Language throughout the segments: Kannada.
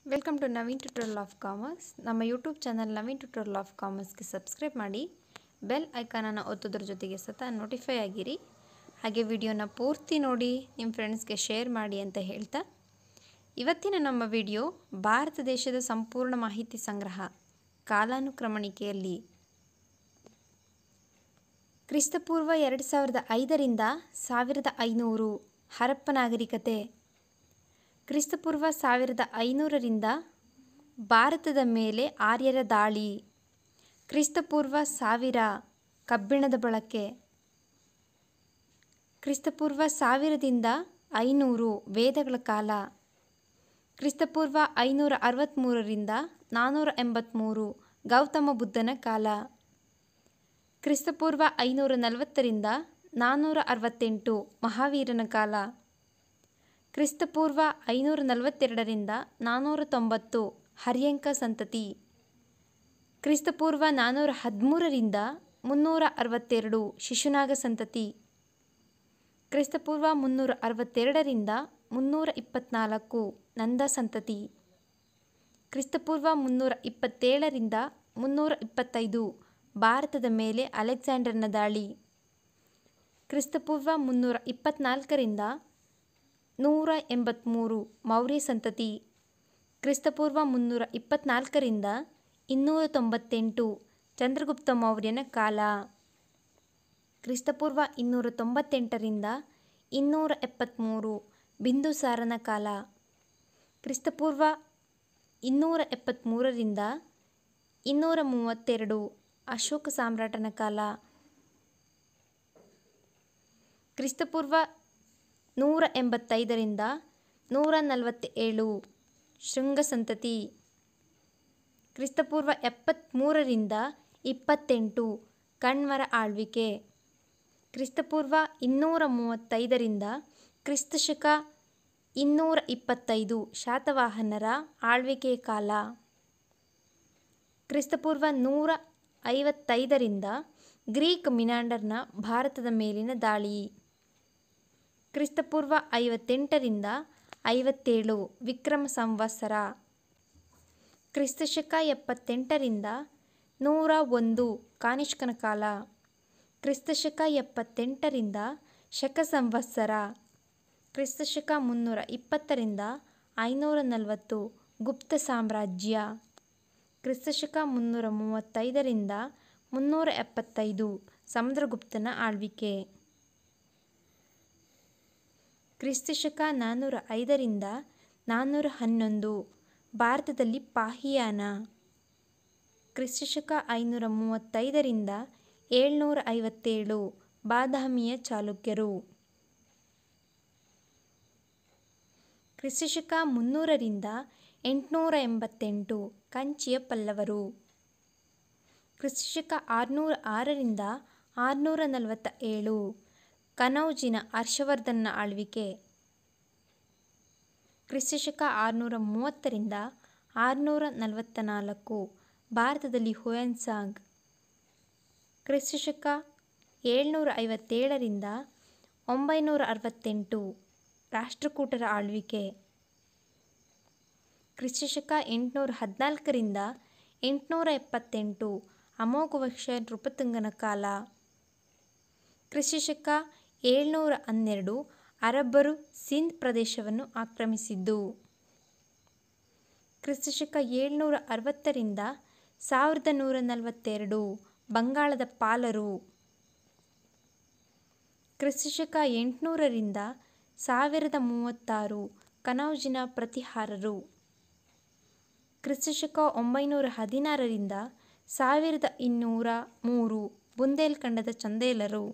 welcome to Naveen tutorial of commerce ನಮ್ಮ YouTube channel Naveen tutorial of ಕಾಮರ್ಸ್ಗೆ ಸಬ್ಸ್ಕ್ರೈಬ್ ಮಾಡಿ ಬೆಲ್ ಐಕಾನನ್ನು ಒತ್ತೋದ್ರ ಜೊತೆಗೆ ಸತ ನೋಟಿಫೈ ಆಗಿರಿ ಹಾಗೆ ವಿಡಿಯೋನ ಪೂರ್ತಿ ನೋಡಿ ನಿಮ್ಮ ಫ್ರೆಂಡ್ಸ್ಗೆ ಶೇರ್ ಮಾಡಿ ಅಂತ ಹೇಳ್ತಾ ಇವತ್ತಿನ ನಮ್ಮ ವಿಡಿಯೋ ಭಾರತ ದೇಶದ ಸಂಪೂರ್ಣ ಮಾಹಿತಿ ಸಂಗ್ರಹ ಕಾಲಾನುಕ್ರಮಣಿಕೆಯಲ್ಲಿ ಕ್ರಿಸ್ತಪೂರ್ವ ಎರಡು ಸಾವಿರದ ಐದರಿಂದ ಸಾವಿರದ ಐನೂರು ಹರಪ್ಪ ನಾಗರಿಕತೆ ಕ್ರಿಸ್ತಪೂರ್ವ ಸಾವಿರದ ಐನೂರರಿಂದ ಭಾರತದ ಮೇಲೆ ಆರ್ಯರ ದಾಳಿ ಕ್ರಿಸ್ತಪೂರ್ವ ಸಾವಿರ ಕಬ್ಬಿಣದ ಬಳಕೆ ಕ್ರಿಸ್ತಪೂರ್ವ ಸಾವಿರದಿಂದ ಐನೂರು ವೇದಗಳ ಕಾಲ ಕ್ರಿಸ್ತಪೂರ್ವ ಐನೂರ ಅರವತ್ತ್ಮೂರರಿಂದ ನಾನ್ನೂರ ಎಂಬತ್ತ್ಮೂರು ಗೌತಮ ಬುದ್ಧನ ಕಾಲ ಕ್ರಿಸ್ತಪೂರ್ವ ಐನೂರ ನಲವತ್ತರಿಂದ ನಾನ್ನೂರ ಅರವತ್ತೆಂಟು ಮಹಾವೀರನ ಕಾಲ ಕ್ರಿಸ್ತಪೂರ್ವ ಐನೂರ ನಲವತ್ತೆರಡರಿಂದ ನಾನ್ನೂರ ತೊಂಬತ್ತು ಹರ್ಯಂಕ ಸಂತತಿ ಕ್ರಿಸ್ತಪೂರ್ವ ನಾನ್ನೂರ ಹದಿಮೂರರಿಂದ ಮುನ್ನೂರ ಅರವತ್ತೆರಡು ಶಿಶುನಾಗ ಸಂತತಿ ಕ್ರಿಸ್ತಪೂರ್ವ ಮುನ್ನೂರ ಅರವತ್ತೆರಡರಿಂದ ಮುನ್ನೂರ ಇಪ್ಪತ್ತ್ನಾಲ್ಕು ನಂದ ಸಂತತಿ ಕ್ರಿಸ್ತಪೂರ್ವ ಮುನ್ನೂರ ಇಪ್ಪತ್ತೇಳರಿಂದ ಮುನ್ನೂರ ಇಪ್ಪತ್ತೈದು ಭಾರತದ ಮೇಲೆ ಅಲೆಕ್ಸಾಂಡರ್ನ ದಾಳಿ ಕ್ರಿಸ್ತಪೂರ್ವ ಮುನ್ನೂರ ಇಪ್ಪತ್ತ್ನಾಲ್ಕರಿಂದ ನೂರ ಎಂಬತ್ತ್ಮೂರು ಮೌರ್ಯ ಸಂತತಿ ಕ್ರಿಸ್ತಪೂರ್ವ ಮುನ್ನೂರ ಇಪ್ಪತ್ತ್ನಾಲ್ಕರಿಂದ ಇನ್ನೂರ ತೊಂಬತ್ತೆಂಟು ಚಂದ್ರಗುಪ್ತ ಮೌರ್ಯನ ಕಾಲ ಕ್ರಿಸ್ತಪೂರ್ವ ಇನ್ನೂರ ತೊಂಬತ್ತೆಂಟರಿಂದ ಇನ್ನೂರ ಎಪ್ಪತ್ತ್ಮೂರು ಬಿಂದುಸಾರನ ಕಾಲ ಕ್ರಿಸ್ತಪೂರ್ವ ಇನ್ನೂರ ಎಪ್ಪತ್ತ್ಮೂರರಿಂದ ಇನ್ನೂರ ಮೂವತ್ತೆರಡು ಅಶೋಕ ಸಾಮ್ರಾಟನ ಕಾಲ ಕ್ರಿಸ್ತಪೂರ್ವ ನೂರ ಎಂಬತ್ತೈದರಿಂದ ನೂರ ನಲವತ್ತೇಳು ಶೃಂಗ ಸಂತತಿ ಕ್ರಿಸ್ತಪೂರ್ವ ಎಪ್ಪತ್ತ್ಮೂರರಿಂದ ಇಪ್ಪತ್ತೆಂಟು ಕಣ್ವರ ಆಳ್ವಿಕೆ ಕ್ರಿಸ್ತಪೂರ್ವ ಇನ್ನೂರ ಮೂವತ್ತೈದರಿಂದ ಕ್ರಿಸ್ತಶಕ ಇನ್ನೂರ ಇಪ್ಪತ್ತೈದು ಶಾತವಾಹನರ ಆಳ್ವಿಕೆಯ ಕಾಲ ಕ್ರಿಸ್ತಪೂರ್ವ ನೂರ ಐವತ್ತೈದರಿಂದ ಗ್ರೀಕ್ ಮಿನಾಂಡರ್ನ ಭಾರತದ ಮೇಲಿನ ದಾಳಿ ಕ್ರಿಸ್ತಪೂರ್ವ ಐವತ್ತೆಂಟರಿಂದ ಐವತ್ತೇಳು ವಿಕ್ರಮ ಸಂವತ್ಸರ ಕ್ರಿಸ್ತಶಕ ಎಪ್ಪತ್ತೆಂಟರಿಂದ ನೂರ ಒಂದು ಕಾನಿಷ್ಕನ ಕಾಲ ಕ್ರಿಸ್ತಶಕ ಎಪ್ಪತ್ತೆಂಟರಿಂದ ಶಕ ಸಂವತ್ಸರ ಕ್ರಿಸ್ತಶಕ ಮುನ್ನೂರ ಇಪ್ಪತ್ತರಿಂದ ಐನೂರ ನಲವತ್ತು ಗುಪ್ತ ಸಾಮ್ರಾಜ್ಯ ಕ್ರಿಸ್ತಶಕ ಮುನ್ನೂರ ಮೂವತ್ತೈದರಿಂದ ಮುನ್ನೂರ ಎಪ್ಪತ್ತೈದು ಸಮುದ್ರಗುಪ್ತನ ಆಳ್ವಿಕೆ ಕ್ರಿಸ್ತಶಕ ನಾನ್ನೂರ ಐದರಿಂದ ನಾನ್ನೂರ ಹನ್ನೊಂದು ಭಾರತದಲ್ಲಿ ಪಾಹಿಯಾನ ಕ್ರಿಸ್ತಶಕ ಐನೂರ ಮೂವತ್ತೈದರಿಂದ ಏಳ್ನೂರ ಐವತ್ತೇಳು ಬಾದಾಮಿಯ ಚಾಲುಕ್ಯರು ಕ್ರಿಸ್ತಶಕ ಮುನ್ನೂರರಿಂದ ಎಂಟುನೂರ ಎಂಬತ್ತೆಂಟು ಕಂಚಿಯ ಪಲ್ಲವರು ಕ್ರಿಸ್ತಶಕ ಆರುನೂರ ಆರರಿಂದ ಆರುನೂರ ನಲವತ್ತ ಏಳು ಕನೌಜಿನ ಹರ್ಷವರ್ಧನ ಆಳ್ವಿಕೆ ಕ್ರಿಸ್ತಶಕ ಆರುನೂರ ಮೂವತ್ತರಿಂದ ಆರುನೂರ ನಲವತ್ತ ನಾಲ್ಕು ಭಾರತದಲ್ಲಿ ಹುಯನ್ಸಾಂಗ್ ಕ್ರಿಸ್ತಶಕ ಏಳ್ನೂರ ಐವತ್ತೇಳರಿಂದ ಒಂಬೈನೂರ ಅರವತ್ತೆಂಟು ರಾಷ್ಟ್ರಕೂಟರ ಆಳ್ವಿಕೆ ಕ್ರಿಸ್ತಶಕ ಎಂಟುನೂರ ಹದಿನಾಲ್ಕರಿಂದ ಎಂಟುನೂರ ಎಪ್ಪತ್ತೆಂಟು ಅಮೋಘವರ್ಷ ನೃಪತುಂಗನ ಕಾಲ ಕ್ರಿಸ್ತಶಕ ಏಳ್ನೂರ ಹನ್ನೆರಡು ಅರಬ್ಬರು ಸಿಂಧ್ ಪ್ರದೇಶವನ್ನು ಆಕ್ರಮಿಸಿದ್ದು ಕ್ರಿಸ್ತಶಕ ಏಳ್ನೂರ ಅರವತ್ತರಿಂದ ಸಾವಿರದ ನೂರ ನಲವತ್ತೆರಡು ಬಂಗಾಳದ ಪಾಲರು ಕ್ರಿಸ್ತಶಕ ಎಂಟುನೂರರಿಂದ ಸಾವಿರದ ಮೂವತ್ತಾರು ಕನೌಜಿನ ಪ್ರತಿಹಾರರು ಕ್ರಿಸ್ತಶಕ ಒಂಬೈನೂರ ಹದಿನಾರರಿಂದ ಸಾವಿರದ ಇನ್ನೂರ ಮೂರು ಬುಂದೇಲ್ಖಂಡದ ಚಂದೇಲರು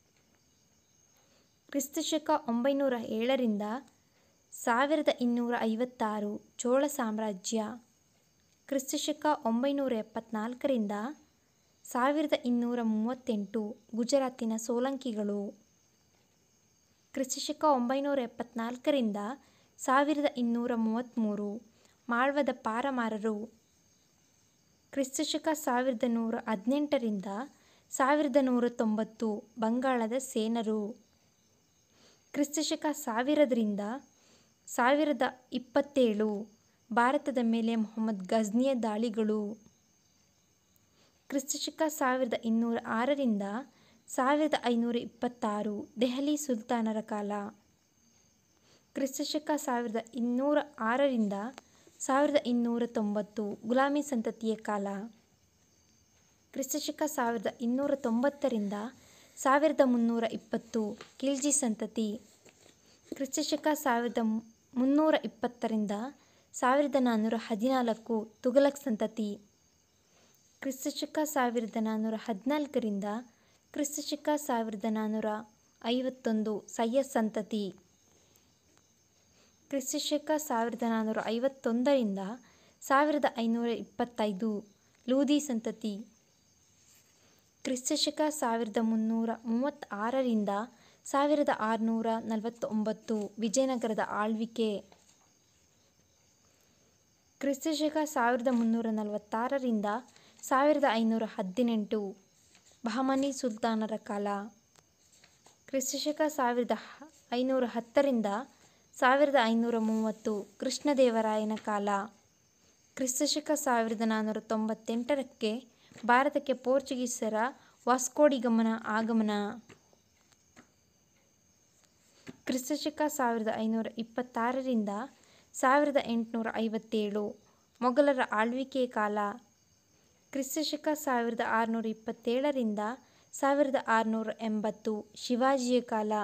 ಕ್ರಿಸ್ತಶಕ ಒಂಬೈನೂರ ಏಳರಿಂದ ಸಾವಿರದ ಇನ್ನೂರ ಐವತ್ತಾರು ಚೋಳ ಸಾಮ್ರಾಜ್ಯ ಕ್ರಿಸ್ತಶಕ ಒಂಬೈನೂರ ಎಪ್ಪತ್ನಾಲ್ಕರಿಂದ ಸಾವಿರದ ಇನ್ನೂರ ಮೂವತ್ತೆಂಟು ಗುಜರಾತಿನ ಸೋಲಂಕಿಗಳು ಕ್ರಿಸ್ತಶಕ ಒಂಬೈನೂರ ಎಪ್ಪತ್ನಾಲ್ಕರಿಂದ ಸಾವಿರದ ಇನ್ನೂರ ಮೂವತ್ತ್ಮೂರು ಮಾಳ್ವದ ಪಾರಮಾರರು ಕ್ರಿಸ್ತಶಕ ಸಾವಿರದ ನೂರ ಹದಿನೆಂಟರಿಂದ ಸಾವಿರದ ನೂರ ತೊಂಬತ್ತು ಬಂಗಾಳದ ಸೇನರು ಕ್ರಿಸ್ತಶಕ ಸಾವಿರದರಿಂದ ಸಾವಿರದ ಇಪ್ಪತ್ತೇಳು ಭಾರತದ ಮೇಲೆ ಮೊಹಮ್ಮದ್ ಗಜ್ನಿಯ ದಾಳಿಗಳು ಕ್ರಿಸ್ತಶಕ ಸಾವಿರದ ಇನ್ನೂರ ಆರರಿಂದ ಸಾವಿರದ ಐನೂರ ಇಪ್ಪತ್ತಾರು ದೆಹಲಿ ಸುಲ್ತಾನರ ಕಾಲ ಕ್ರಿಸ್ತಶಕ ಸಾವಿರದ ಇನ್ನೂರ ಆರರಿಂದ ಸಾವಿರದ ಇನ್ನೂರ ತೊಂಬತ್ತು ಗುಲಾಮಿ ಸಂತತಿಯ ಕಾಲ ಕ್ರಿಸ್ತಶಕ ಸಾವಿರದ ಇನ್ನೂರ ತೊಂಬತ್ತರಿಂದ ಸಾವಿರದ ಮುನ್ನೂರ ಇಪ್ಪತ್ತು ಖಿಲ್ಜಿ ಸಂತತಿ ಕ್ರಿಸ್ತಶಕ ಸಾವಿರದ ಮುನ್ನೂರ ಇಪ್ಪತ್ತರಿಂದ ಸಾವಿರದ ನಾನ್ನೂರ ಹದಿನಾಲ್ಕು ತುಘಲಕ್ ಸಂತತಿ ಕ್ರಿಸ್ತಶಕ ಸಾವಿರದ ನಾನ್ನೂರ ಹದಿನಾಲ್ಕರಿಂದ ಕ್ರಿಸ್ತಶಕ ಸಾವಿರದ ನಾನ್ನೂರ ಐವತ್ತೊಂದು ಸಯ್ಯದ್ ಸಂತತಿ ಕ್ರಿಸ್ತಶಕ ಸಾವಿರದ ನಾನ್ನೂರ ಐವತ್ತೊಂದರಿಂದ ಸಾವಿರದ ಐನೂರ ಇಪ್ಪತ್ತೈದು ಲೂದಿ ಸಂತತಿ ಕ್ರಿಸ್ತಶಕ ಸಾವಿರದ ಮುನ್ನೂರ ಮೂವತ್ತಾರರಿಂದ ಸಾವಿರದ ಆರುನೂರ ನಲವತ್ತೊಂಬತ್ತು ವಿಜಯನಗರದ ಆಳ್ವಿಕೆ ಕ್ರಿಸ್ತಶಕ ಸಾವಿರದ ಮುನ್ನೂರ ನಲವತ್ತಾರರಿಂದ ಸಾವಿರದ ಐನೂರ ಹದಿನೆಂಟು ಬಹಮನಿ ಸುಲ್ತಾನರ ಕಾಲ ಕ್ರಿಸ್ತಶಕ ಸಾವಿರದ ಐನೂರ ಹತ್ತರಿಂದ ಸಾವಿರದ ಐನೂರ ಮೂವತ್ತು ಕೃಷ್ಣದೇವರಾಯನ ಕಾಲ ಕ್ರಿಸ್ತಶಕ ಸಾವಿರದ ನಾನ್ನೂರ ತೊಂಬತ್ತೆಂಟರಕ್ಕೆ ಭಾರತಕ್ಕೆ ಪೋರ್ಚುಗೀಸರ ವಾಸ್ಕೋಡಿಗಮನ ಆಗಮನ ಕ್ರಿಸ್ತಶಕ ಸಾವಿರದ ಐನೂರ ಇಪ್ಪತ್ತಾರರಿಂದ ಸಾವಿರದ ಎಂಟುನೂರ ಐವತ್ತೇಳು ಮೊಘಲರ ಆಳ್ವಿಕೆಯ ಕಾಲ ಕ್ರಿಸ್ತಶಕ ಸಾವಿರದ ಆರುನೂರ ಇಪ್ಪತ್ತೇಳರಿಂದ ಸಾವಿರದ ಆರುನೂರ ಎಂಬತ್ತು ಶಿವಾಜಿಯ ಕಾಲ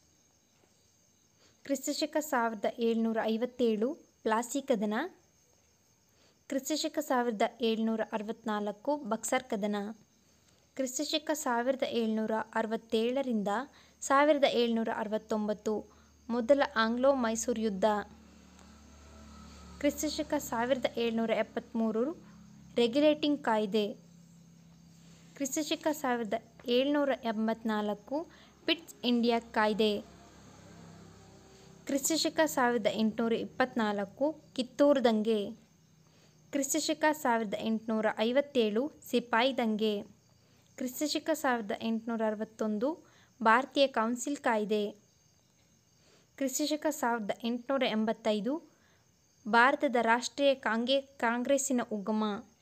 ಕ್ರಿಸ್ತಶಕ ಸಾವಿರದ ಏಳ್ನೂರ ಐವತ್ತೇಳು ಪ್ಲಾಸಿ ಕದನ ಕ್ರಿಸ್ತಶಕ ಸಾವಿರದ ಏಳ್ನೂರ ಅರವತ್ತ್ನಾಲ್ಕು ಬಕ್ಸರ್ ಕದನ ಕ್ರಿಸ್ತಶಕ ಸಾವಿರದ ಏಳ್ನೂರ ಅರವತ್ತೇಳರಿಂದ ಸಾವಿರದ ಏಳ್ನೂರ ಅರವತ್ತೊಂಬತ್ತು ಮೊದಲ ಆಂಗ್ಲೋ ಮೈಸೂರು ಯುದ್ಧ ಕ್ರಿಸ್ತಶಕ ಸಾವಿರದ ಏಳ್ನೂರ ಎಪ್ಪತ್ತ್ಮೂರು ರೆಗ್ಯುಲೇಟಿಂಗ್ ಕಾಯ್ದೆ ಕ್ರಿಸ್ತಶಕ ಸಾವಿರದ ಏಳ್ನೂರ ಎಂಬತ್ನಾಲ್ಕು ಪಿಟ್ಸ್ ಇಂಡಿಯಾ ಕಾಯ್ದೆ ಕ್ರಿಸ್ತಶಕ ಸಾವಿರದ ಎಂಟುನೂರ ಇಪ್ಪತ್ತ್ನಾಲ್ಕು ಕಿತ್ತೂರು ದಂಗೆ ಕ್ರಿಸ್ತಶಕ ಸಾವಿರದ ಎಂಟುನೂರ ಐವತ್ತೇಳು ಸಿಪಾಯಿ ದಂಗೆ ಕ್ರಿಸ್ತಶಕ ಸಾವಿರದ ಎಂಟುನೂರ ಅರವತ್ತೊಂದು ಭಾರತೀಯ ಕೌನ್ಸಿಲ್ ಕಾಯ್ದೆ ಕ್ರಿಸ್ತಶಕ ಸಾವಿರದ ಎಂಟುನೂರ ಎಂಬತ್ತೈದು ಭಾರತದ ರಾಷ್ಟ್ರೀಯ ಕಾಂಗೆ ಕಾಂಗ್ರೆಸ್ಸಿನ ಉಗಮ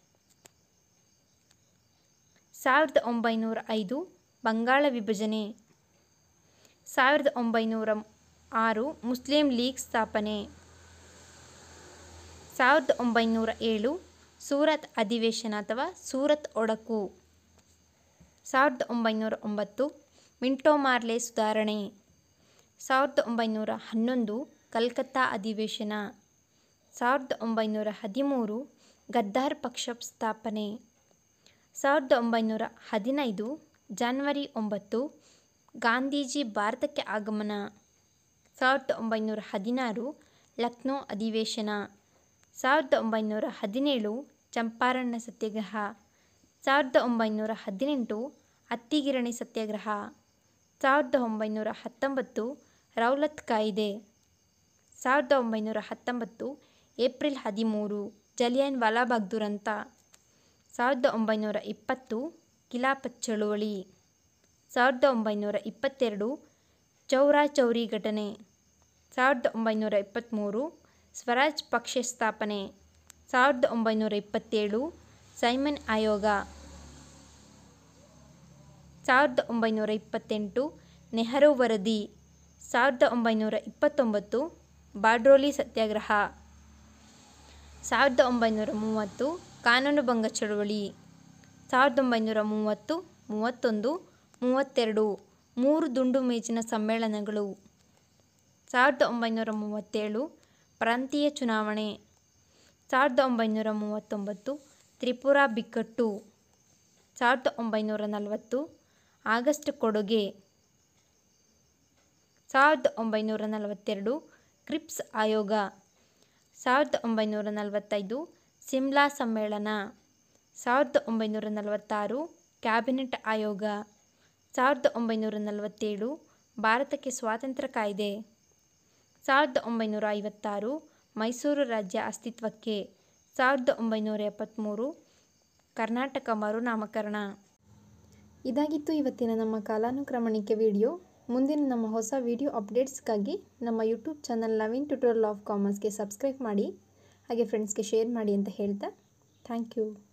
ಸಾವಿರದ ಒಂಬೈನೂರ ಐದು ಬಂಗಾಳ ವಿಭಜನೆ ಸಾವಿರದ ಒಂಬೈನೂರ ಆರು ಮುಸ್ಲಿಂ ಲೀಗ್ ಸ್ಥಾಪನೆ ಸಾವಿರದ ಒಂಬೈನೂರ ಏಳು ಸೂರತ್ ಅಧಿವೇಶನ ಅಥವಾ ಸೂರತ್ ಒಡಕು ಸಾವಿರದ ಒಂಬೈನೂರ ಒಂಬತ್ತು ಮಿಂಟೋ ಮಾರ್ಲೆ ಸುಧಾರಣೆ ಸಾವಿರದ ಒಂಬೈನೂರ ಹನ್ನೊಂದು ಕಲ್ಕತ್ತಾ ಅಧಿವೇಶನ ಸಾವಿರದ ಒಂಬೈನೂರ ಹದಿಮೂರು ಗದ್ದಾರ್ ಪಕ್ಷ ಸ್ಥಾಪನೆ ಸಾವಿರದ ಒಂಬೈನೂರ ಹದಿನೈದು ಜನವರಿ ಒಂಬತ್ತು ಗಾಂಧೀಜಿ ಭಾರತಕ್ಕೆ ಆಗಮನ ಸಾವಿರದ ಒಂಬೈನೂರ ಹದಿನಾರು ಲಕ್ನೋ ಅಧಿವೇಶನ ಸಾವಿರದ ಒಂಬೈನೂರ ಹದಿನೇಳು ಚಂಪಾರಣ್ಯ ಸತ್ಯಾಗ್ರಹ ಸಾವಿರದ ಒಂಬೈನೂರ ಹದಿನೆಂಟು ಅತ್ತಿಗಿರಣಿ ಸತ್ಯಾಗ್ರಹ ಸಾವಿರದ ಒಂಬೈನೂರ ಹತ್ತೊಂಬತ್ತು ರೌಲತ್ ಕಾಯ್ದೆ ಸಾವಿರದ ಒಂಬೈನೂರ ಹತ್ತೊಂಬತ್ತು ಏಪ್ರಿಲ್ ಹದಿಮೂರು ಜಲಿಯನ್ ವಾಲಾಬಾಗ್ ದುರಂತ ಸಾವಿರದ ಒಂಬೈನೂರ ಇಪ್ಪತ್ತು ಖಿಲಾಫತ್ ಚಳುವಳಿ ಸಾವಿರದ ಒಂಬೈನೂರ ಇಪ್ಪತ್ತೆರಡು ಚೌರಾ ಚೌರಿ ಘಟನೆ ಸಾವಿರದ ಒಂಬೈನೂರ ಇಪ್ಪತ್ತ್ಮೂರು ಸ್ವರಾಜ್ ಪಕ್ಷ ಸ್ಥಾಪನೆ ಸಾವಿರದ ಒಂಬೈನೂರ ಇಪ್ಪತ್ತೇಳು ಸೈಮನ್ ಆಯೋಗ ಸಾವಿರದ ಒಂಬೈನೂರ ಇಪ್ಪತ್ತೆಂಟು ನೆಹರು ವರದಿ ಸಾವಿರದ ಒಂಬೈನೂರ ಇಪ್ಪತ್ತೊಂಬತ್ತು ಬಾಡ್ರೋಲಿ ಸತ್ಯಾಗ್ರಹ ಸಾವಿರದ ಒಂಬೈನೂರ ಮೂವತ್ತು ಕಾನೂನುಭಂಗ ಚಳುವಳಿ ಸಾವಿರದ ಒಂಬೈನೂರ ಮೂವತ್ತು ಮೂವತ್ತೊಂದು ಮೂವತ್ತೆರಡು ಮೂರು ದುಂಡು ಮೇಜಿನ ಸಮ್ಮೇಳನಗಳು ಸಾವಿರದ ಒಂಬೈನೂರ ಮೂವತ್ತೇಳು ಪ್ರಾಂತೀಯ ಚುನಾವಣೆ ಸಾವಿರದ ಒಂಬೈನೂರ ಮೂವತ್ತೊಂಬತ್ತು ತ್ರಿಪುರಾ ಬಿಕ್ಕಟ್ಟು ಸಾವಿರದ ಒಂಬೈನೂರ ನಲವತ್ತು ಆಗಸ್ಟ್ ಕೊಡುಗೆ ಸಾವಿರದ ಒಂಬೈನೂರ ನಲವತ್ತೆರಡು ಕ್ರಿಪ್ಸ್ ಆಯೋಗ ಸಾವಿರದ ಒಂಬೈನೂರ ನಲವತ್ತೈದು ಸಿಮ್ಲಾ ಸಮ್ಮೇಳನ ಸಾವಿರದ ಒಂಬೈನೂರ ನಲವತ್ತಾರು ಕ್ಯಾಬಿನೆಟ್ ಆಯೋಗ ಸಾವಿರದ ಒಂಬೈನೂರ ನಲವತ್ತೇಳು ಭಾರತಕ್ಕೆ ಸ್ವಾತಂತ್ರ್ಯ ಕಾಯ್ದೆ ಸಾವಿರದ ಒಂಬೈನೂರ ಐವತ್ತಾರು ಮೈಸೂರು ರಾಜ್ಯ ಅಸ್ತಿತ್ವಕ್ಕೆ ಸಾವಿರದ ಒಂಬೈನೂರ ಎಪ್ಪತ್ತ್ಮೂರು ಕರ್ನಾಟಕ ಮರುನಾಮಕರಣ ಇದಾಗಿತ್ತು ಇವತ್ತಿನ ನಮ್ಮ ಕಾಲಾನುಕ್ರಮಣಿಕೆ ವಿಡಿಯೋ ಮುಂದಿನ ನಮ್ಮ ಹೊಸ ವಿಡಿಯೋ ಅಪ್ಡೇಟ್ಸ್ಗಾಗಿ ನಮ್ಮ YouTube channel Naveen tutorial of ಕಾಮರ್ಸ್ಗೆ ಸಬ್ಸ್ಕ್ರೈಬ್ ಮಾಡಿ ಹಾಗೆ ಫ್ರೆಂಡ್ಸ್ಗೆ ಶೇರ್ ಮಾಡಿ ಅಂತ ಹೇಳ್ತಾ ಥ್ಯಾಂಕ್ ಯು